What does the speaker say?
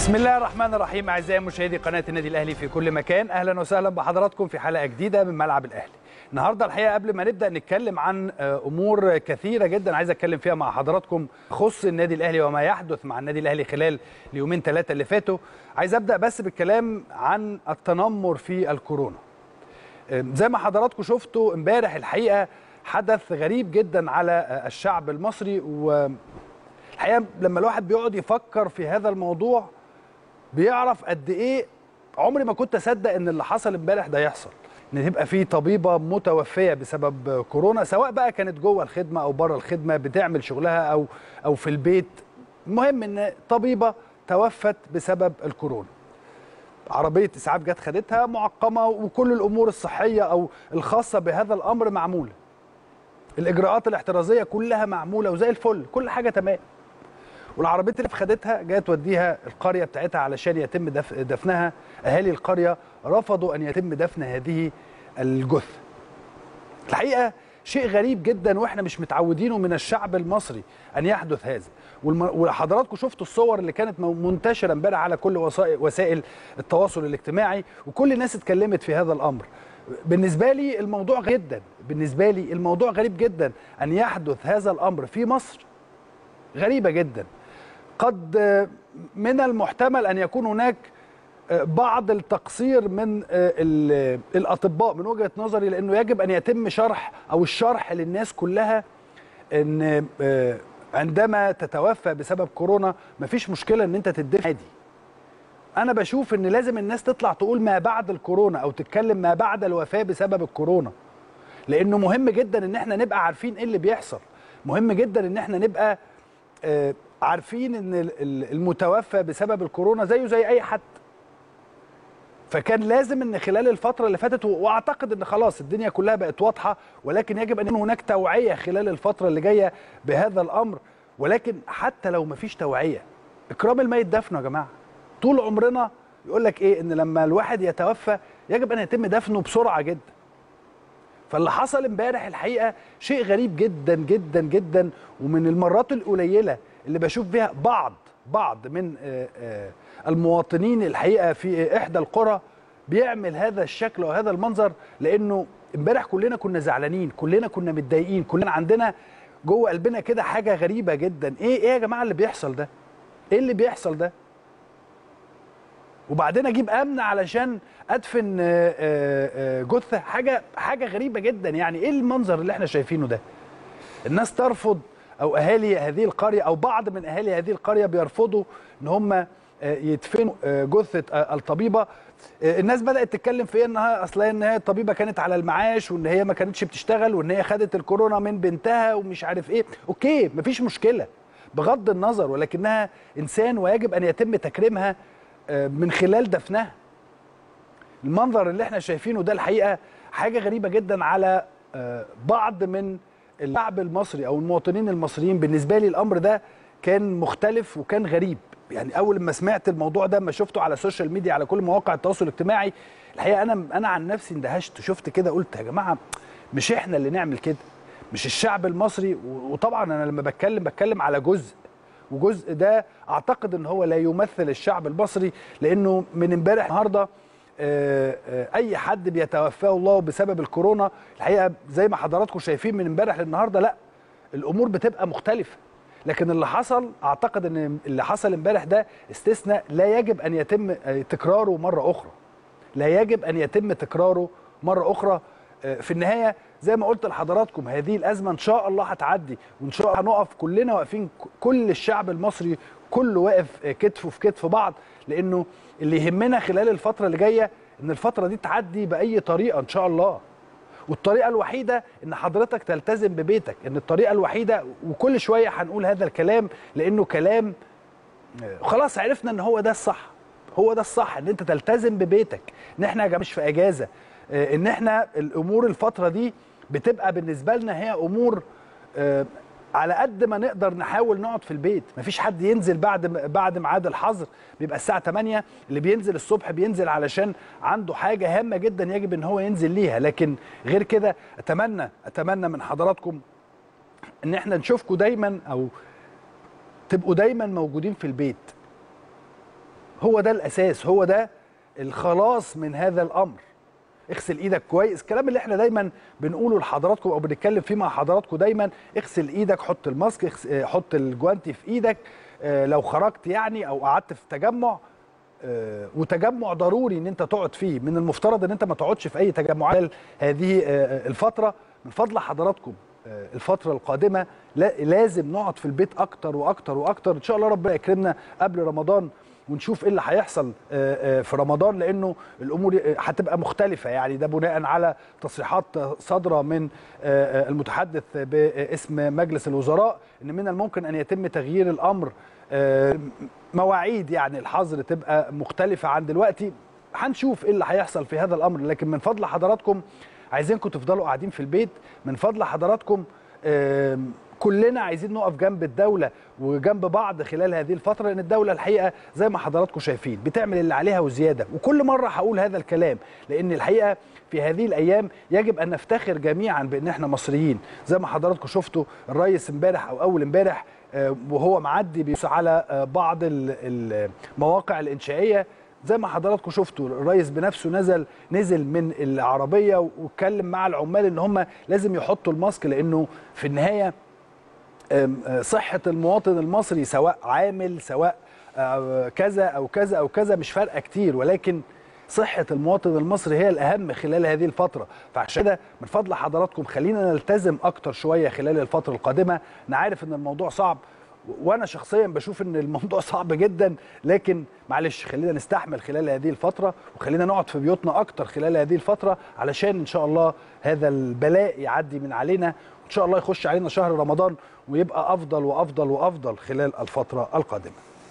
بسم الله الرحمن الرحيم اعزائي مشاهدي قناه النادي الاهلي في كل مكان اهلا وسهلا بحضراتكم في حلقه جديده من ملعب الاهلي النهارده الحقيقه قبل ما نبدا نتكلم عن امور كثيره جدا عايز اتكلم فيها مع حضراتكم خص النادي الاهلي وما يحدث مع النادي الاهلي خلال اليومين ثلاثه اللي فاتوا عايز ابدا بس بالكلام عن التنمر في الكورونا زي ما حضراتكم شفتوا امبارح الحقيقه حدث غريب جدا على الشعب المصري والحقيقه لما الواحد بيقعد يفكر في هذا الموضوع بيعرف قد ايه عمري ما كنت اصدق ان اللي حصل امبارح ده يحصل ان تبقى في طبيبه متوفيه بسبب كورونا سواء بقى كانت جوه الخدمه او بره الخدمه بتعمل شغلها او او في البيت المهم ان طبيبه توفت بسبب الكورونا عربيه اسعاف جت خدتها معقمه وكل الامور الصحيه او الخاصه بهذا الامر معموله الاجراءات الاحترازيه كلها معموله وزي الفل كل حاجه تمام والعربيه اللي خدتها جايه توديها القريه بتاعتها علشان يتم دف دفنها اهالي القريه رفضوا ان يتم دفن هذه الجثه الحقيقه شيء غريب جدا واحنا مش متعودينه من الشعب المصري ان يحدث هذا وحضراتكم شفتوا الصور اللي كانت منتشره امبارح على كل وسائل التواصل الاجتماعي وكل الناس اتكلمت في هذا الامر بالنسبه لي الموضوع جدا بالنسبه لي الموضوع غريب جدا ان يحدث هذا الامر في مصر غريبه جدا قد من المحتمل ان يكون هناك بعض التقصير من الاطباء من وجهه نظري لانه يجب ان يتم شرح او الشرح للناس كلها ان عندما تتوفى بسبب كورونا مفيش مشكله ان انت تدفن عادي انا بشوف ان لازم الناس تطلع تقول ما بعد الكورونا او تتكلم ما بعد الوفاه بسبب الكورونا لانه مهم جدا ان احنا نبقى عارفين ايه اللي بيحصل مهم جدا ان احنا نبقى عارفين ان المتوفى بسبب الكورونا زيه زي اي حد فكان لازم ان خلال الفتره اللي فاتت واعتقد ان خلاص الدنيا كلها بقت واضحه ولكن يجب ان يكون هناك توعيه خلال الفتره اللي جايه بهذا الامر ولكن حتى لو مفيش توعيه اكرام الميت دفنه يا جماعه طول عمرنا يقول لك ايه ان لما الواحد يتوفى يجب ان يتم دفنه بسرعه جدا فاللي حصل امبارح الحقيقه شيء غريب جدا جدا جدا ومن المرات القليله اللي بشوف فيها بعض بعض من المواطنين الحقيقه في احدى القرى بيعمل هذا الشكل وهذا المنظر لانه امبارح كلنا كنا زعلانين كلنا كنا متضايقين كلنا عندنا جوه قلبنا كده حاجه غريبه جدا ايه ايه يا جماعه اللي بيحصل ده ايه اللي بيحصل ده وبعدين اجيب امن علشان ادفن جثه حاجه حاجه غريبه جدا يعني ايه المنظر اللي احنا شايفينه ده الناس ترفض او اهالي هذه القريه او بعض من اهالي هذه القريه بيرفضوا ان هم يدفنوا جثه الطبيبه الناس بدات تتكلم في انها اصلا ان هي الطبيبه كانت على المعاش وان هي ما كانتش بتشتغل وان هي خدت الكورونا من بنتها ومش عارف ايه اوكي مفيش مشكله بغض النظر ولكنها انسان ويجب ان يتم تكريمها من خلال دفنها المنظر اللي احنا شايفينه ده الحقيقه حاجه غريبه جدا على بعض من الشعب المصري او المواطنين المصريين بالنسبه لي الامر ده كان مختلف وكان غريب يعني اول ما سمعت الموضوع ده ما شفته على السوشيال ميديا على كل مواقع التواصل الاجتماعي الحقيقه انا انا عن نفسي اندهشت شفت كده قلت يا جماعه مش احنا اللي نعمل كده مش الشعب المصري وطبعا انا لما بتكلم بتكلم على جزء وجزء ده اعتقد ان هو لا يمثل الشعب المصري لانه من امبارح النهارده اي حد بيتوفاه الله بسبب الكورونا الحقيقه زي ما حضراتكم شايفين من امبارح للنهارده لا الامور بتبقى مختلفه لكن اللي حصل اعتقد ان اللي حصل امبارح ده استثناء لا يجب ان يتم تكراره مره اخرى لا يجب ان يتم تكراره مره اخرى في النهايه زي ما قلت لحضراتكم هذه الازمه ان شاء الله هتعدي وان شاء الله هنقف كلنا واقفين كل الشعب المصري كله واقف كتف في كتف بعض لانه اللي يهمنا خلال الفتره اللي جايه ان الفتره دي تعدي باي طريقه ان شاء الله والطريقه الوحيده ان حضرتك تلتزم ببيتك ان الطريقه الوحيده وكل شويه هنقول هذا الكلام لانه كلام خلاص عرفنا ان هو ده الصح هو ده الصح ان انت تلتزم ببيتك ان احنا يا جماعه مش في اجازه ان احنا الامور الفتره دي بتبقى بالنسبه لنا هي امور على قد ما نقدر نحاول نقعد في البيت مفيش حد ينزل بعد بعد ميعاد الحظر بيبقى الساعه 8 اللي بينزل الصبح بينزل علشان عنده حاجه هامه جدا يجب ان هو ينزل ليها لكن غير كده اتمنى اتمنى من حضراتكم ان احنا نشوفكم دايما او تبقوا دايما موجودين في البيت هو ده الاساس هو ده الخلاص من هذا الامر اغسل ايدك كويس الكلام اللي احنا دايما بنقوله لحضراتكم او بنتكلم فيه مع حضراتكم دايما اغسل ايدك حط الماسك اغس- آه، حط الجوانتي في ايدك آه، لو خرجت يعني او قعدت في تجمع آه، وتجمع ضروري ان انت تقعد فيه من المفترض ان انت ما تقعدش في اي تجمعات خلال هذه آه، الفتره من فضل حضراتكم آه، الفتره القادمه لا- لازم نقعد في البيت اكتر واكتر واكتر ان شاء الله ربنا يكرمنا قبل رمضان ونشوف ايه اللي هيحصل آه، آه، في رمضان لانه الامور آه، هتبقى مختلفه يعني ده بناء على تصريحات صادره من آه، آه، المتحدث باسم مجلس الوزراء ان من الممكن ان يتم تغيير الامر آه، مواعيد يعني الحظر تبقى مختلفه عن دلوقتي هنشوف ايه اللي هيحصل في هذا الامر لكن من فضل حضراتكم عايزينكم تفضلوا قاعدين في البيت من فضل حضراتكم آم، كلنا عايزين نقف جنب الدولة وجنب بعض خلال هذه الفترة لأن الدولة الحقيقة زي ما حضراتكم شايفين بتعمل اللي عليها وزيادة وكل مرة هقول هذا الكلام لأن الحقيقة في هذه الأيام يجب أن نفتخر جميعا بأن احنا مصريين زي ما حضراتكم شفتوا الرئيس امبارح أو أول امبارح آه، وهو معدي بيبص على آه، بعض ال- المواقع الإنشائية زي ما حضراتكم شفتوا الرئيس بنفسه نزل نزل من العربيه واتكلم مع العمال ان هم لازم يحطوا الماسك لانه في النهايه أم، آه، صحه المواطن المصري سواء عامل سواء آه، كذا او كذا او كذا مش فارقه كتير ولكن صحه المواطن المصري هي الاهم خلال هذه الفتره فعشان كده من فضل حضراتكم خلينا نلتزم اكتر شويه خلال الفتره القادمه انا عارف ان الموضوع صعب وانا شخصيا بشوف ان الموضوع صعب جدا لكن معلش خلينا نستحمل خلال هذه الفتره وخلينا نقعد في بيوتنا اكتر خلال هذه الفتره علشان ان شاء الله هذا البلاء يعدي من علينا وان شاء الله يخش علينا شهر رمضان ويبقى افضل وافضل وافضل خلال الفتره القادمه